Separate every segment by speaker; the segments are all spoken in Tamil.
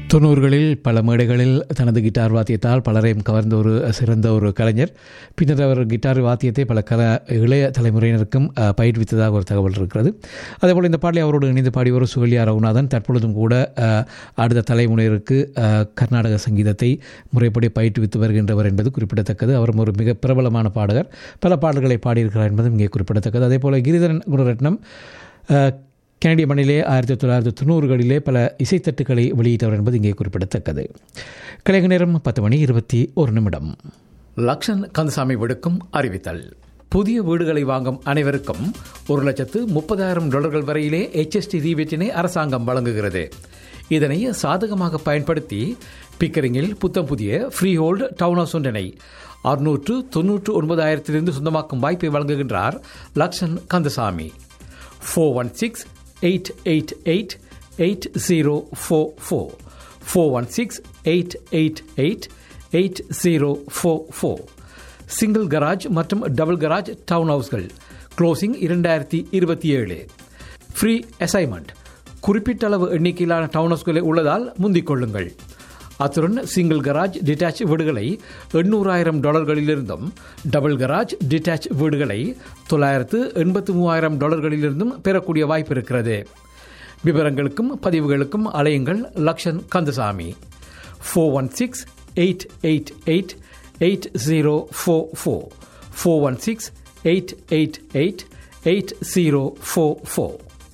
Speaker 1: தொண்ணூறுகளில் பல மேடைகளில் தனது கிட்டார் வாத்தியத்தால் பலரையும் கவர்ந்த ஒரு சிறந்த ஒரு கலைஞர் பின்னர் அவர் கிட்டார் வாத்தியத்தை பல கல இளைய தலைமுறையினருக்கும் அஹ், பயிற்றுவித்ததாக ஒரு தகவல் இருக்கிறது அதேபோல் இந்த பாடலை அவரோடு இணைந்து பாடியவர் சுகல்யா ரகுநாதன் தற்பொழுதும் கூட அஹ், அடுத்த தலைமுறையினருக்கு அஹ், கர்நாடக சங்கீதத்தை முறைப்படி பயிற்றுவித்து வருகின்றவர் என்பது குறிப்பிடத்தக்கது அவரும் ஒரு மிக பிரபலமான பாடகர் பல பாடல்களை பாடியிருக்கிறார் என்பதும் இங்கே குறிப்பிடத்தக்கது அதேபோல் கிரிதரன் குணரட்னம் அஹ், கனடிய மண்ணிலே ஆயிரத்தி தொள்ளாயிரத்தி தொண்ணூறுகளிலே பல இசைத்தட்டுக்களை வெளியிட்டவர் என்பது இங்கே குறிப்பிடத்தக்கது கலைக நேரம் பத்து மணி இருபத்தி ஒரு நிமிடம்
Speaker 2: லக்ஷன் கந்தசாமி விடுக்கும் அறிவித்தல் புதிய வீடுகளை வாங்கும் அனைவருக்கும் ஒரு லட்சத்து முப்பதாயிரம் டாலர்கள் வரையிலே HST ரீபேட்டினை அரசாங்கம் வழங்குகிறது இதனை சாதகமாக பயன்படுத்தி பிக்கரிங்கில் புத்தம் புதிய ஃப்ரீ ஹோல்டு டவுன் ஹவுஸ் ஒன்றினை அறுநூற்று தொன்னூற்று ஒன்பதாயிரத்திலிருந்து சொந்தமாக்கும் வாய்ப்பை வழங்குகின்றார் Lakshan Kandasamy four one six eight eight eight eight zero four four four one six eight eight eight eight zero four four single garage மற்றும் டபுள் கராஜ் டவுன் ஹவுஸ்கள் க்ளோசிங் இரண்டாயிரத்தி இருபத்தி ஏழு ஃப்ரீ அசைன்மெண்ட் குறிப்பிட்ட அளவு எண்ணிக்கையிலான டவுன் ஹவுஸ்களை உள்ளதால் முந்திக் கொள்ளுங்கள் அத்துடன் சிங்கிள் கராஜ் டிட்டாச் வீடுகளை எண்ணூறாயிரம் டாலர்களிலிருந்தும் டபுள் கராஜ் டிட்டாச் வீடுகளை தொள்ளாயிரத்து எண்பத்து மூவாயிரம் டாலர்களிலிருந்தும் பெறக்கூடிய வாய்ப்பு இருக்கிறது விவரங்களுக்கும் பதிவுகளுக்கும் அலையுங்கள் Lakshan Kandasamy four one six eight eight eight eight zero four four four one six eight eight eight eight zero four four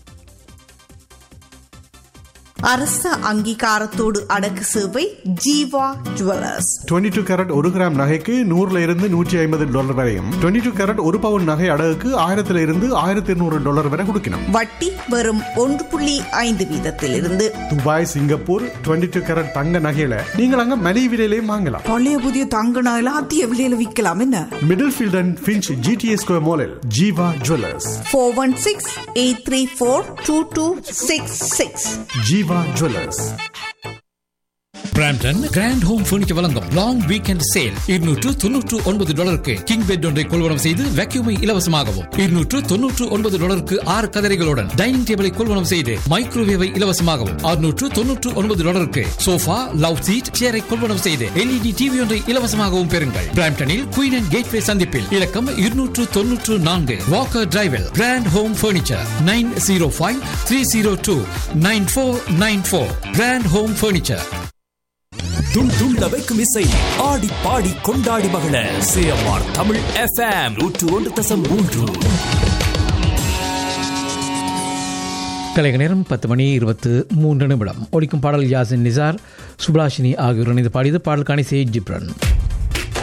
Speaker 3: அரச அங்கீகாரத்தோடு அடக்கு சேவை ஜீவா ஜுவல்லர்ஸ்
Speaker 4: 22 டூ கேரட் ஒரு கிராம் நகைக்கு நூறுல இருந்து நூற்றி ஐம்பது டாலர் வரையும் 22 டூ கேரட் ஒரு பவுன் நகை அடகுக்கு ஆயிரத்துல இருந்து ஆயிரத்தி இருநூறு டாலர் வரை கொடுக்கணும்
Speaker 3: வட்டி வெறும் ஒன்று புள்ளி ஐந்து வீதத்திலிருந்து
Speaker 4: துபாய் சிங்கப்பூர் 22 டூ கேரட் தங்க நகையில நீங்கள் அங்க மலிவு விலையிலையும் வாங்கலாம்
Speaker 5: பழைய புதிய தங்க நகைலாம் அதிக விலையில விற்கலாம் என்ன
Speaker 4: middle field and Finch GTS square மாலில் Jeeva jewellers
Speaker 3: four one six eight three four two two six six
Speaker 4: Jeeva jewellers
Speaker 2: Brampton grand home furniture வழங்கும் லாங் வீக்கெண்ட் சேல் இருநூற்று தொன்னூற்று ஒன்பது டாலருக்கு கிங் பெட் ஒன்றை கொள்வனம் செய்து வேக்யூமை இலவசமாகவும் இருநூற்று தொன்னூற்று ஒன்பது டாலருக்கு ஆறு கதரைகளுடன் டைனிங் டேபிளை கொள்வனம் செய்து மைக்ரோவேவை இலவசமாகவும் அறுநூற்று தொன்னூற்று ஒன்பது டாலருக்கு சோஃபா லவ் சீட் சேரை கொள்வனம் செய்து எல்இடி டிவி ஒன்றை இலவசமாகவும் பெறுங்கள் பிராம்டனில் குயின் அண்ட் கேட்வே சந்திப்பில் இலக்கம் இருநூற்று தொன்னூற்று நான்கு வாக்கர் டிரைவில் grand home furniture nine zero five three zero two nine four nine four grand home furniture
Speaker 6: துள் துள்ள வைக்கும் இசை ஆடி பாடி கொண்டாடி மகள சிஎம்ஆர் தமிழ் எஃப்எம் நூற்று ஒன்று தசம் மூன்று
Speaker 1: கலைக நேரம் பத்து மணி இருபத்து மூன்று நிமிடம் ஒழிக்கும் பாடல் யாசின் நிசார் சுப்லாஷினி ஆகியோர் இணைந்து பாடியது பாடலுக்கான இசை ஜிப்ரன்